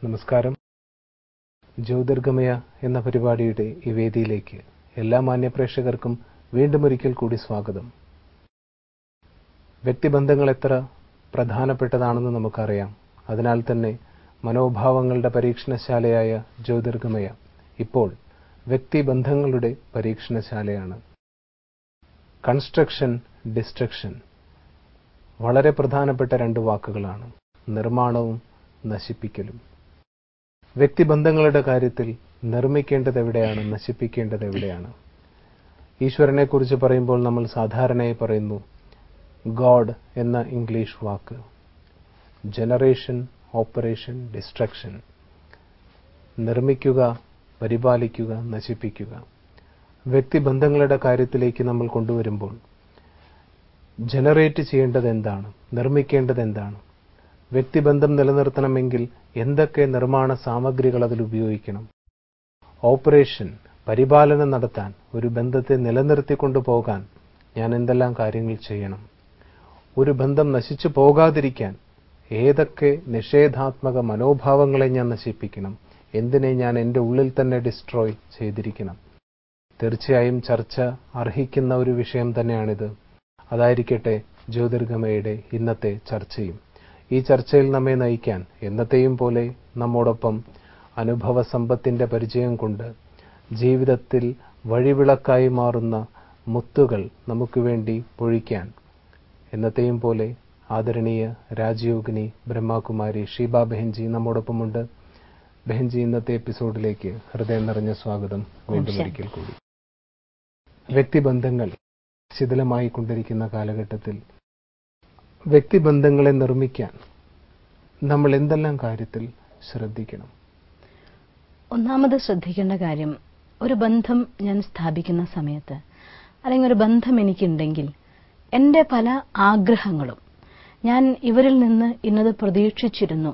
നമസ്കാരം ജ്യോതിർഗമയ എന്ന പരിപാടിയുടെ ഈ വേദിയിലേക്ക് എല്ലാ മാന്യപ്രേക്ഷകർക്കും വീണ്ടും ഒരിക്കൽ കൂടി സ്വാഗതം വ്യക്തിബന്ധങ്ങൾ എത്ര പ്രധാനപ്പെട്ടതാണെന്ന് നമുക്കറിയാം അതിനാൽ തന്നെ മനോഭാവങ്ങളുടെ പരീക്ഷണശാലയായ ജ്യോതിർഗമയ ഇപ്പോൾ വ്യക്തിബന്ധങ്ങളുടെ പരീക്ഷണശാലയാണ് കൺസ്ട്രക്ഷൻ ഡിസ്ട്രക്ഷൻ വളരെ പ്രധാനപ്പെട്ട രണ്ട് വാക്കുകളാണ് നിർമ്മാണവും നശിപ്പിക്കലും വ്യക്തിബന്ധങ്ങളുടെ കാര്യത്തിൽ നിർമ്മിക്കേണ്ടത് എവിടെയാണ് നശിപ്പിക്കേണ്ടത് എവിടെയാണ് ഈശ്വരനെക്കുറിച്ച് പറയുമ്പോൾ നമ്മൾ സാധാരണയായി പറയുന്നു ഗോഡ് എന്ന ഇംഗ്ലീഷ് വാക്ക് ജനറേഷൻ ഓപ്പറേഷൻ ഡിസ്ട്രക്ഷൻ നിർമ്മിക്കുക പരിപാലിക്കുക നശിപ്പിക്കുക വ്യക്തിബന്ധങ്ങളുടെ കാര്യത്തിലേക്ക് നമ്മൾ കൊണ്ടുവരുമ്പോൾ ജനറേറ്റ് ചെയ്യേണ്ടത് എന്താണ് നിർമ്മിക്കേണ്ടത് എന്താണ് വ്യക്തിബന്ധം നിലനിർത്തണമെങ്കിൽ എന്തൊക്കെ നിർമ്മാണ സാമഗ്രികൾ അതിൽ ഉപയോഗിക്കണം ഓപ്പറേഷൻ പരിപാലനം നടത്താൻ ഒരു ബന്ധത്തെ നിലനിർത്തിക്കൊണ്ടു പോകാൻ ഞാൻ എന്തെല്ലാം കാര്യങ്ങൾ ചെയ്യണം ഒരു ബന്ധം നശിച്ചു പോകാതിരിക്കാൻ ഏതൊക്കെ നിഷേധാത്മക മനോഭാവങ്ങളെ ഞാൻ നശിപ്പിക്കണം എന്തിനെ ഞാൻ എൻ്റെ ഉള്ളിൽ തന്നെ ഡിസ്ട്രോയ് ചെയ്തിരിക്കണം തീർച്ചയായും ചർച്ച അർഹിക്കുന്ന ഒരു വിഷയം തന്നെയാണിത് അതായിരിക്കട്ടെ ജ്യോതിർഗമയുടെ ഇന്നത്തെ ചർച്ചയും ഈ ചർച്ചയിൽ നമ്മെ നയിക്കാൻ എന്നത്തെയും പോലെ നമ്മോടൊപ്പം അനുഭവ സമ്പത്തിന്റെ പരിചയം കൊണ്ട് ജീവിതത്തിൽ വഴിവിളക്കായി മാറുന്ന മുത്തുകൾ നമുക്ക് വേണ്ടി പൊഴിക്കാൻ എന്നത്തെയും പോലെ ആദരണീയ രാജയോഗിനി ബ്രഹ്മകുമാരി ഷീബ ബെഹൻജി നമ്മോടൊപ്പമുണ്ട് ബെഹൻജി ഇന്നത്തെ എപ്പിസോഡിലേക്ക് ഹൃദയം നിറഞ്ഞ സ്വാഗതം വീണ്ടും ഒരിക്കൽ കൂടി വ്യക്തിബന്ധങ്ങൾ ശിഥിലമായി കൊണ്ടിരിക്കുന്ന കാലഘട്ടത്തിൽ വ്യക്തിബന്ധങ്ങളെ നിർമ്മിക്കാൻ നമ്മൾ എന്തെല്ലാം കാര്യത്തിൽ ശ്രദ്ധിക്കണം ഒന്നാമത് ശ്രദ്ധിക്കേണ്ട കാര്യം ഒരു ബന്ധം ഞാൻ സ്ഥാപിക്കുന്ന സമയത്ത് അല്ലെങ്കിൽ ഒരു ബന്ധം എനിക്കുണ്ടെങ്കിൽ എൻ്റെ പല ആഗ്രഹങ്ങളും ഞാൻ ഇവരിൽ നിന്ന് ഇന്നത് പ്രതീക്ഷിച്ചിരുന്നു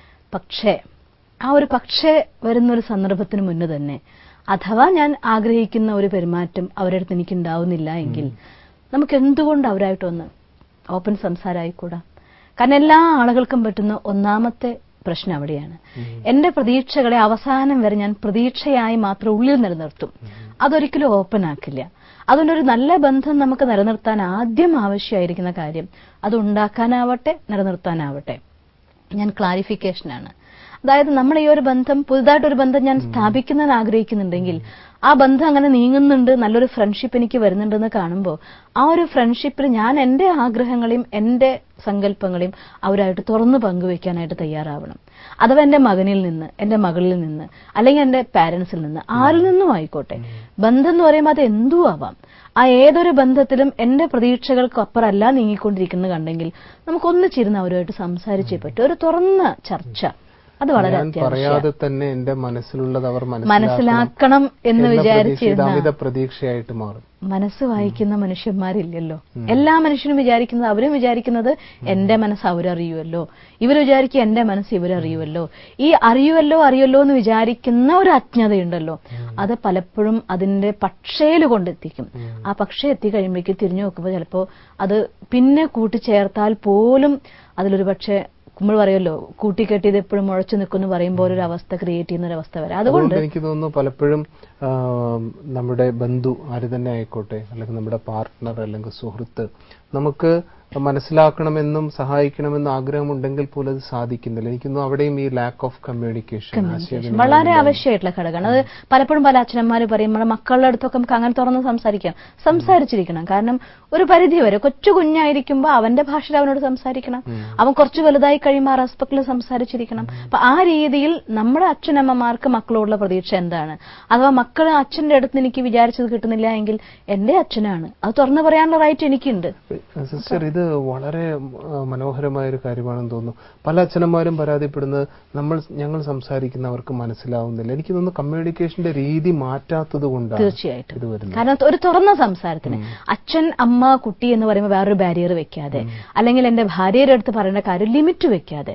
പക്ഷേ ആ ഒരു പക്ഷേ വരുന്നൊരു സന്ദർഭത്തിന് മുന്നേ തന്നെ അഥവാ ഞാൻ ആഗ്രഹിക്കുന്ന ഒരു പെരുമാറ്റം അവരുടെ അടുത്ത് എനിക്ക് ഉണ്ടാവുന്നില്ല എങ്കിൽ നമുക്ക് എന്തുകൊണ്ട് അവരായിട്ടൊന്ന് ഓപ്പൺ സംസാരമായിക്കൂടാ കാരണം എല്ലാ ആളുകൾക്കും പറ്റുന്ന ഒന്നാമത്തെ പ്രശ്നം അവിടെയാണ് എന്റെ പ്രതീക്ഷകളെ അവസാനം വരെ ഞാൻ പ്രതീക്ഷയായി മാത്രം ഉള്ളിൽ നിലനിർത്തും അതൊരിക്കലും ഓപ്പൺ ആക്കില്ല അതുകൊണ്ട് ഒരു നല്ല ബന്ധം നമുക്ക് നിലനിർത്താൻ ആദ്യം ആവശ്യമായിരിക്കുന്ന കാര്യം അത് ഉണ്ടാക്കാനാവട്ടെ നിലനിർത്താനാവട്ടെ ഞാൻ ക്ലാരിഫിക്കേഷനാണ് അതായത് നമ്മൾ ഈ ഒരു ബന്ധം പുതുതായിട്ടൊരു ബന്ധം ഞാൻ സ്ഥാപിക്കുന്നതിന് ആഗ്രഹിക്കുന്നുണ്ടെങ്കിൽ ആ ബന്ധം അങ്ങനെ നീങ്ങുന്നുണ്ട് നല്ലൊരു ഫ്രണ്ട്ഷിപ്പ് എനിക്ക് വരുന്നുണ്ടെന്ന് കാണുമ്പോൾ ആ ഒരു ഫ്രണ്ട്ഷിപ്പിൽ ഞാൻ എൻ്റെ ആഗ്രഹങ്ങളെയും എൻ്റെ സങ്കല്പങ്ങളെയും അവരായിട്ട് തുറന്നു പങ്കുവെക്കാനായിട്ട് തയ്യാറാവണം അഥവാ എൻ്റെ മകനിൽ നിന്ന് എൻ്റെ മകളിൽ നിന്ന് അല്ലെങ്കിൽ എൻ്റെ പാരൻസിൽ നിന്ന് ആരിൽ നിന്നും ആയിക്കോട്ടെ ബന്ധം എന്ന് പറയുമ്പോൾ അത് എന്തും ആവാം ആ ഏതൊരു ബന്ധത്തിലും എന്റെ പ്രതീക്ഷകൾക്ക് അപ്പുറമല്ല നീങ്ങിക്കൊണ്ടിരിക്കുന്നത് കണ്ടെങ്കിൽ നമുക്കൊന്നിച്ചിരുന്ന് അവരുമായിട്ട് സംസാരിച്ചേ പറ്റൂ ഒരു തുറന്ന ചർച്ച അത് വളരെ ഞാൻ പറയാതെ തന്നെ എന്റെ മനസ്സിലുള്ളത് അവർ മനസ്സിലാക്കണം എന്ന് എന്ന വിചാരിച്ചിരുന്ന പ്രതീക്ഷ ഇത് അമിത പ്രതീക്ഷയായിട്ട് മാറും മനസ്സ് വായിക്കുന്ന മനുഷ്യന്മാരില്ലല്ലോ എല്ലാ മനുഷ്യനും വിചാരിക്കുന്നത് അവരും വിചാരിക്കുന്നത് എന്റെ മനസ്സ് അവരറിയുമല്ലോ ഇവർ വിചാരിക്കുക എന്റെ മനസ്സ് ഇവരറിയുമല്ലോ ഈ അറിയുമല്ലോ അറിയുമല്ലോ എന്ന് വിചാരിക്കുന്ന ഒരു അജ്ഞതയുണ്ടല്ലോ അത് പലപ്പോഴും അതിന്റെ പക്ഷേല് കൊണ്ടെത്തിക്കും ആ പക്ഷേ എത്തിക്കഴിയുമ്പോഴേക്ക് തിരിഞ്ഞു നോക്കുമ്പോൾ ചിലപ്പോൾ അത് പിന്നെ കൂട്ടിച്ചേർത്താൽ പോലും അതിലൊരു പക്ഷേ നമ്മൾ പറയുമല്ലോ കൂട്ടിക്കെട്ടിയത് എപ്പോഴും മുഴച്ചു നിൽക്കുന്നു പറയുമ്പോൾ ഒരു അവസ്ഥ ക്രിയേറ്റ് ചെയ്യുന്ന ഒരു അവസ്ഥ വരാം അതുകൊണ്ട് അതുകൊണ്ട് എനിക്ക് തോന്നുന്നു പലപ്പോഴും ആ, നമ്മുടെ ബന്ധു ആര് തന്നെ ആയിക്കോട്ടെ അല്ലെങ്കിൽ നമ്മുടെ പാർട്ട്ണർ അല്ലെങ്കിൽ സുഹൃത്ത് നമുക്ക് മനസ്സിലാക്കണമെന്നും സഹായിക്കണമെന്നും ആഗ്രഹമുണ്ടെങ്കിൽ പോലും അത് സാധിക്കുന്നില്ല എനിക്ക് തോന്നുന്നു അവിടെയും ഈ ലാക്ക് ഓഫ് കമ്മ്യൂണിക്കേഷൻ വളരെ ആവശ്യമായിട്ടുള്ള ഘടകമാണ് അത് പലപ്പോഴും പല അച്ഛനന്മാർ പറയും നമ്മുടെ മക്കളുടെ അടുത്തൊക്കെ നമുക്ക് അങ്ങനെ തുറന്ന് സംസാരിക്കാം സംസാരിച്ചിരിക്കണം കാരണം ഒരു പരിധി വരെ കൊച്ചു കുഞ്ഞായിരിക്കുമ്പോൾ അവന്റെ ഭാഷയിൽ അവനോട് സംസാരിക്കണം അവൻ കുറച്ച് വലുതായി കഴിയുമ്പോൾ ആ റെസ്പെക്റ്റിൽ സംസാരിച്ചിരിക്കണം അപ്പൊ ആ രീതിയിൽ നമ്മുടെ അച്ഛനമ്മമാർക്ക് മക്കളോടുള്ള പ്രതീക്ഷ എന്താണ് അഥവാ മക്കൾ അച്ഛന്റെ അടുത്ത് എനിക്ക് വിചാരിച്ചത് കിട്ടുന്നില്ല എങ്കിൽ എന്റെ അച്ഛനാണ് അത് തുറന്നു പറയാനുള്ള റൈറ്റ് എനിക്കുണ്ട് സിസ്റ്റർ ഇത് വളരെ ആ, മനോഹരമായ ഒരു കാര്യമാണെന്ന് തോന്നുന്നു പല അച്ഛനന്മാരും പരാതിപ്പെടുന്നത് നമ്മൾ ഞങ്ങൾ സംസാരിക്കുന്നവർക്ക് മനസ്സിലാവുന്നില്ല എനിക്ക് തോന്നുന്നു കമ്മ്യൂണിക്കേഷന്റെ രീതി മാറ്റാത്തത് കൊണ്ടാണ് തീർച്ചയായിട്ടും ഇത് വരുന്നത് കാരണം ഒരു തുറന്ന സംസാരത്തിന് അച്ഛൻ അമ്മ കുട്ടി എന്ന് പറയുമ്പോൾ വേറൊരു ബാരിയർ വെക്കാതെ അല്ലെങ്കിൽ എന്റെ ഭാര്യയുടെ അടുത്ത് പറയേണ്ട കാര്യം ലിമിറ്റ് വെക്കാതെ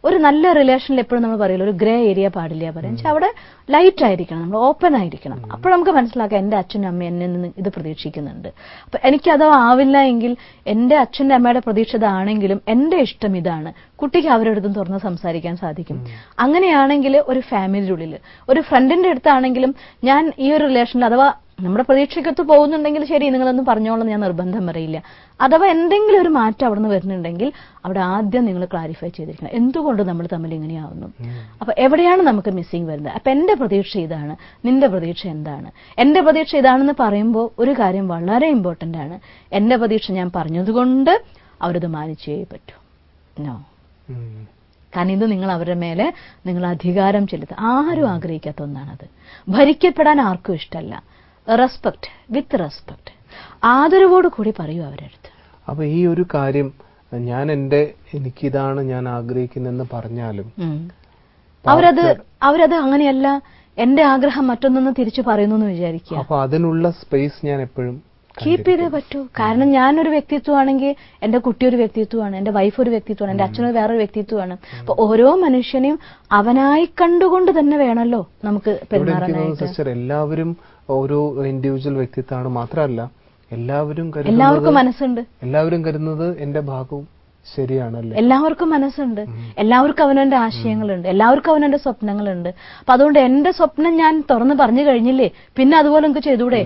ഒരു നല്ല റിലേഷനിൽ എപ്പോഴും നമ്മൾ പറയില്ല ഒരു ഗ്രേ ഏരിയ പാടില്ല പറയാം വെച്ചാൽ അവിടെ ലൈറ്റ് ആയിരിക്കണം നമ്മൾ ഓപ്പൺ ആയിരിക്കണം അപ്പോൾ നമുക്ക് മനസ്സിലാക്കാം എന്റെ അച്ഛനും അമ്മയും എന്നിൽ നിന്ന് ഇത് പ്രതീക്ഷിക്കുന്നുണ്ട് അപ്പൊ എനിക്കത് ആവില്ല എങ്കിൽ എന്റെ അച്ഛന്റെ അമ്മയുടെ പ്രതീക്ഷ ഇതാണെങ്കിലും എന്റെ ഇഷ്ടം ഇതാണ് കുട്ടിക്ക് അവരുടെ അടുത്തും തുറന്ന് സംസാരിക്കാൻ സാധിക്കും അങ്ങനെയാണെങ്കിൽ ഒരു ഫാമിലിയുടെ ഉള്ളിൽ ഒരു ഫ്രണ്ടിന്റെ അടുത്താണെങ്കിലും ഞാൻ ഈ ഒരു റിലേഷനിൽ അഥവാ നമ്മുടെ പ്രതീക്ഷയ്ക്കൊത്ത് പോകുന്നുണ്ടെങ്കിൽ ശരി നിങ്ങളൊന്നും പറഞ്ഞോളാം ഞാൻ നിർബന്ധം പറയില്ല അഥവാ എന്തെങ്കിലും ഒരു മാറ്റം അവിടെ നിന്ന് വരുന്നുണ്ടെങ്കിൽ അവിടെ ആദ്യം നിങ്ങൾ ക്ലാരിഫൈ ചെയ്തിരിക്കണം എന്തുകൊണ്ട് നമ്മൾ തമ്മിൽ ഇങ്ങനെയാവുന്നു അപ്പൊ എവിടെയാണ് നമുക്ക് മിസ്സിംഗ് വരുന്നത് അപ്പൊ എന്റെ പ്രതീക്ഷ ഇതാണ് നിന്റെ പ്രതീക്ഷ എന്താണ് എന്റെ പ്രതീക്ഷ ഇതാണെന്ന് പറയുമ്പോൾ ഒരു കാര്യം വളരെ ഇമ്പോർട്ടന്റ് ആണ് എന്റെ പ്രതീക്ഷ ഞാൻ പറഞ്ഞതുകൊണ്ട് അവരത് മാനിച്ചേ പറ്റൂ നോ ഉം. കാരണം ഇത് നിങ്ങൾ അവരുടെ മേലെ നിങ്ങൾ അധികാരം ചെലുത്തുക ആരും ആഗ്രഹിക്കാത്ത ഒന്നാണത് ഭരിക്കപ്പെടാൻ ആർക്കും ഇഷ്ടമല്ല റെസ്പെക്ട് വിത്ത് റെസ്പെക്ട് ആദരവോട് കൂടി പറയൂ അവരുടെ അടുത്ത് അപ്പൊ ഈ ഒരു കാര്യം ഞാൻ എന്റെ എനിക്കിതാണ് ഞാൻ ആഗ്രഹിക്കുന്നെന്ന് പറഞ്ഞാലും ഉം. അവരത് അവരത് അങ്ങനെയല്ല എന്റെ ആഗ്രഹം മറ്റൊന്നെന്ന് തിരിച്ചു പറയുന്നു എന്ന് വിചാരിക്കുക അപ്പൊ അതിനുള്ള സ്പേസ് ഞാൻ എപ്പോഴും കീപ്പ് ചെയ്തേ പറ്റൂ കാരണം ഞാനൊരു വ്യക്തിത്വമാണെങ്കിൽ എന്റെ കുട്ടി ഒരു വ്യക്തിത്വമാണ് എന്റെ വൈഫ് ഒരു വ്യക്തിത്വമാണ് എന്റെ അച്ഛനൊരു വേറൊരു വ്യക്തിത്വമാണ് അപ്പൊ ഓരോ മനുഷ്യനെയും അവനായി കണ്ടുകൊണ്ട് തന്നെ വേണമല്ലോ നമുക്ക് ഇവിടെ എനിക്ക് തോന്നുന്നു പെരുമാറാനായിട്ട് സിസ്റ്റർ എല്ലാവരും ഓരോ ഇൻഡിവിജ്വൽ വ്യക്തിത്വമാണ് മാത്രമല്ല എല്ലാവരും കരുതുന്നത് എല്ലാവർക്കും മനസ്സുണ്ട് എല്ലാവരും കരുതുന്നത് എന്റെ ഭാഗവും ശരിയാണല്ലേ എല്ലാവർക്കും മനസ്സുണ്ട് എല്ലാവർക്കും അവനവന്റെ ആശയങ്ങളുണ്ട് എല്ലാവർക്കും അവനവന്റെ സ്വപ്നങ്ങളുണ്ട് അപ്പൊ അതുകൊണ്ട് എന്റെ സ്വപ്നം ഞാൻ തുറന്ന് പറഞ്ഞു കഴിഞ്ഞില്ലേ പിന്നെ അതുപോലെ നമുക്ക് ചെയ്തൂടെ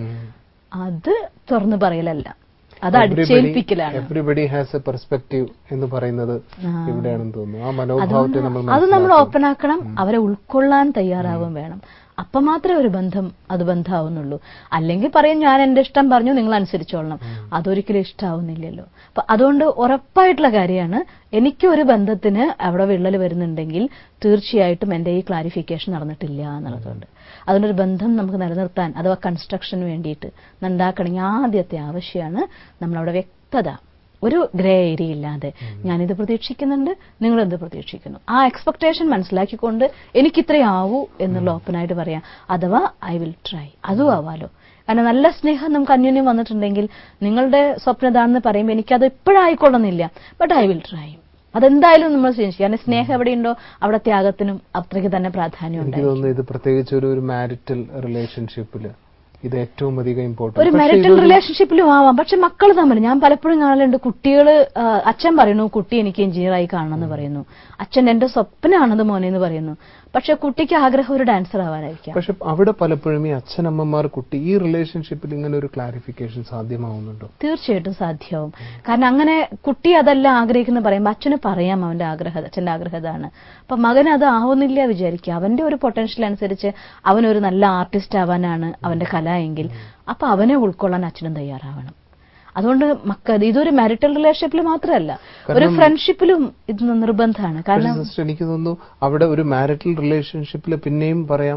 അത് തുറന്നു പറയലല്ല അത് അടിച്ചേൽപ്പിക്കലാണ് എവറിബഡി ഹാസ് എ പെർസ്പെക്റ്റീവ് എന്ന് പറയുന്നത് ആ. ഇവിടെയാണെന്ന് തോന്നുന്നു ആ മനോഭാവത്തെ നമ്മൾ അത് നമ്മൾ മനസ്സിലാക്കണം. ഓപ്പൺ ആക്കണം അവരെ ഉൾക്കൊള്ളാൻ തയ്യാറാവുകയും വേണം അപ്പൊ മാത്രമേ ഒരു ബന്ധം അത് ബന്ധമാവുന്നുള്ളൂ അല്ലെങ്കിൽ പറയും ഞാൻ എന്റെ ഇഷ്ടം പറഞ്ഞു നിങ്ങൾ അനുസരിച്ചോളണം അതൊരിക്കലും ഇഷ്ടാവുന്നില്ലല്ലോ അപ്പൊ അതുകൊണ്ട് ഉറപ്പായിട്ടുള്ള കാര്യമാണ് എനിക്ക് ഒരു ബന്ധത്തിന് അവിടെ വിള്ളൽ വരുന്നുണ്ടെങ്കിൽ തീർച്ചയായിട്ടും എന്റെ ഈ ക്ലാരിഫിക്കേഷൻ നടന്നിട്ടില്ല എന്നുള്ളതുകൊണ്ട് അതുകൊണ്ടൊരു ബന്ധം നമുക്ക് നിലനിർത്താൻ അഥവാ കൺസ്ട്രക്ഷന് വേണ്ടിയിട്ട് ഉണ്ടാക്കണമെങ്കിൽ ആദ്യത്തെ ആവശ്യമാണ് നമ്മളവിടെ വ്യക്തത ഒരു ഗ്രേ ഏരിയ ഇല്ലാതെ ഞാനിത് പ്രതീക്ഷിക്കുന്നുണ്ട് നിങ്ങൾ എന്ത് പ്രതീക്ഷിക്കുന്നു ആ എക്സ്പെക്ടേഷൻ മനസ്സിലാക്കിക്കൊണ്ട് എനിക്കിത്രേ ആവൂ എന്നുള്ള ഓപ്പണായിട്ട് പറയാം അഥവാ ഐ വിൽ ട്രൈ അതും ആവാലോ കാരണം നല്ല സ്നേഹം നമുക്ക് അന്യോന്യം വന്നിട്ടുണ്ടെങ്കിൽ നിങ്ങളുടെ സ്വപ്നം ഇതാണെന്ന് പറയുമ്പോൾ എനിക്കത് ഇപ്പോഴായിക്കൊള്ളുന്നില്ല ബട്ട് ഐ വിൽ ട്രൈ അതെന്തായാലും നമ്മൾ ചെയ്യും കാരണം സ്നേഹം എവിടെയുണ്ടോ അവിടെ ത്യാഗത്തിനും അത്രയ്ക്ക് തന്നെ പ്രാധാന്യം എനിക്ക് ഉണ്ടായി തോന്നുന്നു ഇത് പ്രത്യേകിച്ച് ഒരു ഒരു മാരിറ്റൽ റിലേഷൻഷിപ്പില് ഇത് ഏറ്റവും അധികം ഒരു ഇമ്പോർട്ടന്റ് മെറിറ്റൽ റിലേഷൻഷിപ്പിലും ആവാം പക്ഷെ മക്കൾ തമ്മിൽ ഞാൻ പലപ്പോഴും കാണലുണ്ട് കുട്ടികൾ അച്ഛൻ പറയുന്നു കുട്ടി എനിക്ക് എഞ്ചിനീയറായി കാണണം എന്ന് പറയുന്നു അച്ഛൻ എന്റെ സ്വപ്നമാണത് മോനെ എന്ന് പറയുന്നു പക്ഷെ കുട്ടിക്ക് ആഗ്രഹം ഒരു ഡാൻസർ ആവാനായിരിക്കാം പക്ഷെ അവിടെ പലപ്പോഴും ഈ അച്ഛനമ്മമാർ കുട്ടി ഈ റിലേഷൻഷിപ്പിൽ ഇങ്ങനെ ഒരു ക്ലാരിഫിക്കേഷൻ സാധ്യമാവുന്നുണ്ടോ തീർച്ചയായിട്ടും സാധ്യമാവും കാരണം അങ്ങനെ കുട്ടി അതല്ല ആഗ്രഹിക്കുന്ന പറയുമ്പോൾ അച്ഛന് പറയാം അവന്റെ ആഗ്രഹം അച്ഛന്റെ ആഗ്രഹം ഇതാണ് അപ്പൊ മകൻ അത് ആവുന്നില്ല വിചാരിക്കുക അവന്റെ ഒരു പൊട്ടൻഷ്യൽ അനുസരിച്ച് അവനൊരു നല്ല ആർട്ടിസ്റ്റ് ആവാനാണ് അവന്റെ കല എങ്കിൽ അപ്പൊ അവനെ ഉൾക്കൊള്ളാൻ അച്ഛനും തയ്യാറാവണം അതുകൊണ്ട് മക്കൾ ഇതൊരു മാരിറ്റൽ റിലേഷൻഷിപ്പിൽ മാത്രമല്ല ഒരു ഫ്രണ്ട്ഷിപ്പിലും ഇത് നിർബന്ധമാണ് കാരണം സിസ്റ്റർ എനിക്ക് തോന്നുന്നു അവിടെ ഒരു മാരിറ്റൽ റിലേഷൻഷിപ്പിൽ പിന്നെയും പറയാം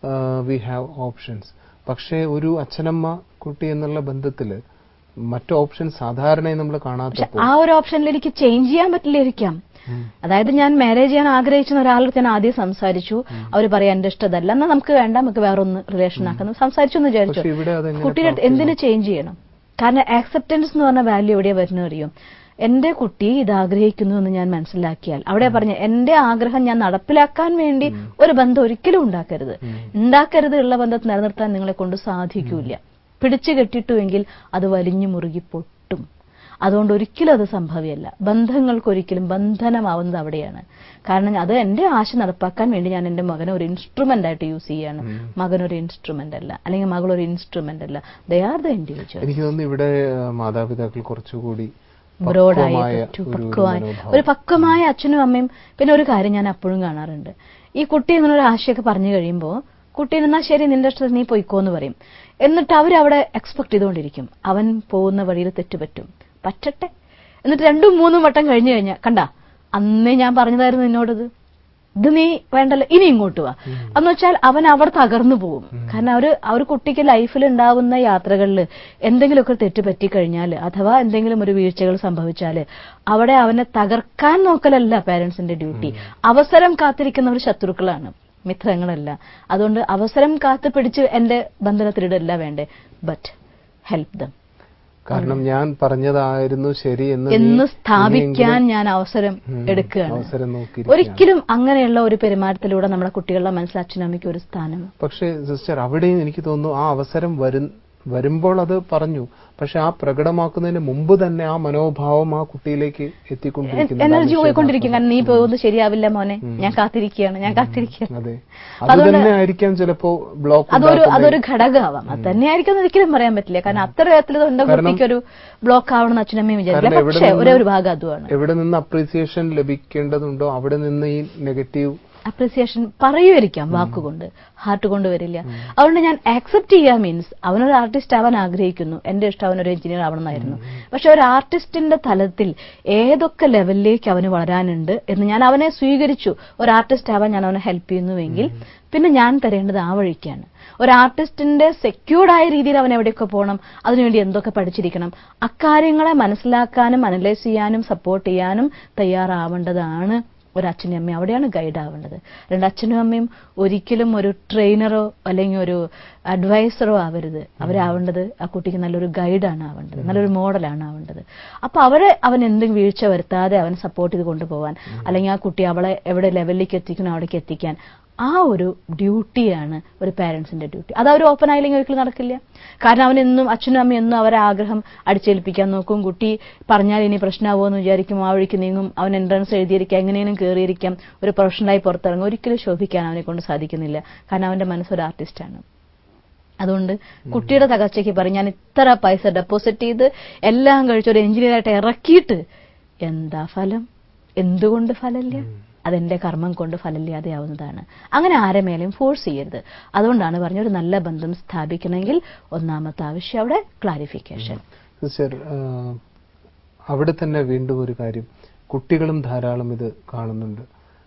വി ഹാവ് ഓപ്ഷൻസ് പക്ഷേ ഒരു അച്ഛനമ്മ കുട്ടി എന്നുള്ള ബന്ധത്തില് മറ്റു ഓപ്ഷൻ സാധാരണയായി നമ്മൾ കാണാത്തപ്പോൾ ആ ഒരു ഓപ്ഷനിൽ എനിക്ക് ചേഞ്ച് ചെയ്യാൻ പറ്റില്ലായിരിക്കാം അതായത് ഞാൻ മാരേജ് ചെയ്യാൻ ആഗ്രഹിക്കുന്ന ഒരാളോട് ഞാൻ ആദ്യം സംസാരിച്ചു അവർ പറയാൻ എന്റെ ഇഷ്ടമല്ല എന്നാൽ നമുക്ക് വേണ്ട നമുക്ക് വേറൊന്ന് റിലേഷൻ ആക്കുന്നു സംസാരിച്ചു എന്ന് വിചാരിച്ചു പക്ഷെ ഇവിടെ അതെങ്ങനെ കുട്ടിയുടെ അടുത്ത് എന്തിനു ചേഞ്ച് ചെയ്യണം കാരണം ആക്സെപ്റ്റൻസ് എന്ന് പറഞ്ഞ വാല്യൂ എവിടെയാ വരുന്നത് അറിയോ എന്റെ കുട്ടി ഇത് ആഗ്രഹിക്കുന്നു എന്ന് ഞാൻ മനസ്സിലാക്കിയാൽ അവിടെ പറഞ്ഞ എന്റെ ആഗ്രഹം ഞാൻ നടപ്പിലാക്കാൻ വേണ്ടി ഒരു ബന്ധം ഒരിക്കലും ഉണ്ടാക്കരുത് ഉണ്ടാക്കരുത് ഉള്ള ബന്ധത്തെ നിലനിർത്താൻ നിങ്ങളെ കൊണ്ട് സാധിക്കൂല പിടിച്ചു കെട്ടിട്ടുവെങ്കിൽ അത് വലിഞ്ഞു മുറുകി പൊട്ടും അതുകൊണ്ട് ഒരിക്കലും അത് സംഭവ്യമല്ല ബന്ധങ്ങൾക്ക് ഒരിക്കലും ബന്ധനമാവുന്നത് അവിടെയാണ് കാരണം അത് എന്റെ ആശ നടപ്പാക്കാൻ വേണ്ടി ഞാൻ എന്റെ മകനെ ഒരു ഇൻസ്ട്രുമെന്റ് ആയിട്ട് യൂസ് ചെയ്യാണ് മകനൊരു ഇൻസ്ട്രുമെന്റ് അല്ല അല്ലെങ്കിൽ മകളൊരു ഇൻസ്ട്രുമെന്റ് അല്ല ദേ ആർ ദ ഇൻഡിവിജ്വൽ എനിക്ക് തോന്നുന്നു ഇവിടെ ആ, മാതാപിതാക്കൾ കുറച്ചുകൂടി ബ്രോഡായി പക്വമായ പറ്റൂ ഒരു- ഒരു പക്വമായ മനോഭാവം. ഒരു പക്വമായ അച്ഛനും അമ്മയും പിന്നെ ഒരു കാര്യം ഞാൻ അപ്പോഴും കാണാറുണ്ട് ഈ കുട്ടി ഇങ്ങനെ ഒരു ആശയൊക്കെ പറഞ്ഞു കഴിയുമ്പോൾ കുട്ടി എന്നാ ശരി നിന്റെ ഇഷ്ടത്തിൽ നീ പൊയ്ക്കോ എന്ന് പറയും എന്നിട്ട് അവരവിടെ എക്സ്പെക്ട് ചെയ്തുകൊണ്ടിരിക്കും അവൻ പോകുന്ന വഴിയിൽ തെറ്റുപറ്റും പറ്റട്ടെ എന്നിട്ട് രണ്ടും മൂന്നും വട്ടം കഴിഞ്ഞു കഴിഞ്ഞാൽ കണ്ട അന്നേ ഞാൻ പറഞ്ഞതായിരുന്നു നിന്നോടത് ഇത് നീ വേണ്ടല്ലോ ഇനി ഇങ്ങോട്ട് വാ എന്ന് വെച്ചാൽ അവൻ അവിടെ തകർന്നു പോകും കാരണം അവര് ആ ഒരു കുട്ടിക്ക് ലൈഫിൽ ഉണ്ടാവുന്ന യാത്രകളിൽ എന്തെങ്കിലുമൊക്കെ തെറ്റ് പറ്റിക്കഴിഞ്ഞാൽ അഥവാ എന്തെങ്കിലും ഒരു വീഴ്ചകൾ സംഭവിച്ചാൽ അവിടെ അവനെ തകർക്കാൻ നോക്കലല്ല പാരന്റ്സിന്റെ ഡ്യൂട്ടി അവസരം കാത്തിരിക്കുന്നവർ ശത്രുക്കളാണ് മിത്രങ്ങളല്ല അതുകൊണ്ട് അവസരം കാത്തു പിടിച്ച് എന്റെ ബന്ധനത്തിലിടല്ല വേണ്ടേ ബട്ട് ഹെൽപ്പ് ദം കാരണം ഞാൻ പറഞ്ഞതായിരുന്നു ശരി എന്ന് നീ എന്ന് സ്ഥാപിക്കാൻ ഇനിയെങ്കിലും, ഞാൻ അവസരം ഉം, എടുക്കുകയാണ് അവസരം നോക്കി ഒരിക്കലും അങ്ങനെയുള്ള ഒരു പെരുമാറ്റത്തിലൂടെ നമ്മുടെ കുട്ടികളുടെ മനസ്സിൽ അച്ഛനും അമ്മയ്ക്ക് ഒരു സ്ഥാനം പക്ഷേ സിസ്റ്റർ അവിടെയും എനിക്ക് തോന്നുന്നു ആ അവസരം വരും വരുമ്പോൾ അത് പറഞ്ഞു പക്ഷെ ആ പ്രകടമാക്കുന്നതിന് മുമ്പ് തന്നെ ആ മനോഭാവം ആ കുട്ടിയിലേക്ക് എത്തിക്കൊണ്ടിരിക്കുന്നു എനർജി പോയിക്കൊണ്ടിരിക്കും കാരണം നീ പോകുന്നത് ശരിയാവില്ല മോനെ ഞാൻ കാത്തിരിക്കുകയാണ് ഞാൻ കാത്തിരിക്കുകയാണ് അതെ അത് തന്നെ ആയിരിക്കാം ചിലപ്പോ ബ്ലോക്ക് അതൊരു അതൊരു ഘടകമാവാം അത് തന്നെയായിരിക്കും ഒരിക്കലും പറയാൻ പറ്റില്ല കാരണം അത്ര തരത്തിൽ സ്വന്തം കുട്ടിക്ക് ഒരു ബ്ലോക്ക് ആവണമെന്ന് അച്ഛനമ്മയും വിചാരിക്കില്ല കാരണം എവിടെ പക്ഷേ നിന്ന് ഒരേ ഒരു ഭാഗം അതുമാണ് എവിടെ നിന്ന് അപ്രീസിയേഷൻ ലഭിക്കേണ്ടതുണ്ടോ അവിടെ നിന്ന് ഈ നെഗറ്റീവ് അപ്രിസിയേഷൻ പറയുമായിരിക്കാം വാക്കുകൊണ്ട് ഹാർട്ട് കൊണ്ട് വരില്ല അതുകൊണ്ട് ഞാൻ ആക്സെപ്റ്റ് ചെയ്യുക മീൻസ് അവനൊരു ആർട്ടിസ്റ്റ് ആവാൻ ആഗ്രഹിക്കുന്നു എന്റെ ഇഷ്ടം അവനൊരു എഞ്ചിനീയർ ആവണമെന്നായിരുന്നു പക്ഷെ ഒരു ആർട്ടിസ്റ്റിന്റെ തലത്തിൽ ഏതൊക്കെ ലെവലിലേക്ക് അവന് വളരാനുണ്ട് എന്ന് ഞാൻ അവനെ സ്വീകരിച്ചു ഒരു ആർട്ടിസ്റ്റ് ആവാൻ ഞാൻ അവനെ ഹെൽപ്പ് ചെയ്യുന്നുവെങ്കിൽ പിന്നെ ഞാൻ തരേണ്ടത് ആ വഴിക്കാണ് ഒരു ആർട്ടിസ്റ്റിന്റെ സെക്യൂർഡ് ആയ രീതിയിൽ അവൻ എവിടെയൊക്കെ പോകണം അതിനുവേണ്ടി എന്തൊക്കെ പഠിച്ചിരിക്കണം അക്കാര്യങ്ങളെ മനസ്സിലാക്കാനും അനലൈസ് ചെയ്യാനും സപ്പോർട്ട് ചെയ്യാനും തയ്യാറാവേണ്ടതാണ് ഒരു അച്ഛനും അമ്മയും അവിടെയാണ് ഗൈഡ് ആവേണ്ടത് രണ്ട് അച്ഛനും അമ്മയും ഒരിക്കലും ഒരു ട്രെയിനറോ അല്ലെങ്കിൽ ഒരു അഡ്വൈസറോ ആവരുത് അവരാവേണ്ടത് ആ കുട്ടിക്ക് നല്ലൊരു ഗൈഡാണ് ആവേണ്ടത് നല്ലൊരു മോഡലാണ് ആവേണ്ടത് അപ്പൊ അവരെ അവൻ എന്തെങ്കിലും വീഴ്ച വരുത്താതെ അവൻ സപ്പോർട്ട് ചെയ്ത് കൊണ്ടുപോകാൻ അല്ലെങ്കിൽ ആ കുട്ടി അവളെ എവിടെ ലെവലിലേക്ക് എത്തിക്കണോ അവിടേക്ക് എത്തിക്കാൻ ആ ഒരു ഡ്യൂട്ടിയാണ് ഒരു പാരന്റ്സിന്റെ ഡ്യൂട്ടി അത് അവർ ഓപ്പൺ ആയില്ലെങ്കിൽ ഒരിക്കലും നടക്കില്ല കാരണം അവൻ എന്നും അച്ഛനും അമ്മയും എന്നും അവരെ ആഗ്രഹം അടിച്ചേൽപ്പിക്കാൻ നോക്കും കുട്ടി പറഞ്ഞാൽ ഇനി പ്രശ്നമാവോ എന്ന് വിചാരിക്കും ആ വഴിക്ക് നീങ്ങും അവൻ എൻട്രൻസ് എഴുതിയിരിക്കാം എങ്ങനെയും കയറിയിരിക്കാം ഒരു പ്രൊഫഷണലായി പുറത്തിറങ്ങും ഒരിക്കലും ശോഭിക്കാൻ അവനെ കൊണ്ട് സാധിക്കുന്നില്ല കാരണം അവന്റെ മനസ്സൊരു ആർട്ടിസ്റ്റാണ് അതുകൊണ്ട് കുട്ടിയുടെ തകർച്ചയ്ക്ക് പറയും ഞാൻ ഇത്ര പൈസ ഡെപ്പോസിറ്റ് ചെയ്ത് എല്ലാം കഴിച്ച് ഒരു എഞ്ചിനീയറായിട്ട് ഇറക്കിയിട്ട് എന്താ ഫലം എന്തുകൊണ്ട് ഫലമില്ല അതെന്റെ കർമ്മം കൊണ്ട് ഫലമില്ലാതെയാവുന്നതാണ് അങ്ങനെ ആരെ മേലെയും ഫോഴ്സ് ചെയ്യരുത് അതുകൊണ്ടാണ് പറഞ്ഞ ഒരു നല്ല ബന്ധം സ്ഥാപിക്കണമെങ്കിൽ ഒന്നാമത്തെ ആവശ്യം അവിടെ ക്ലാരിഫിക്കേഷൻ സിസ്റ്റർ അവിടെ തന്നെ വീണ്ടും ഒരു കാര്യം കുട്ടികളും ധാരാളം ഇത് കാണുന്നുണ്ട്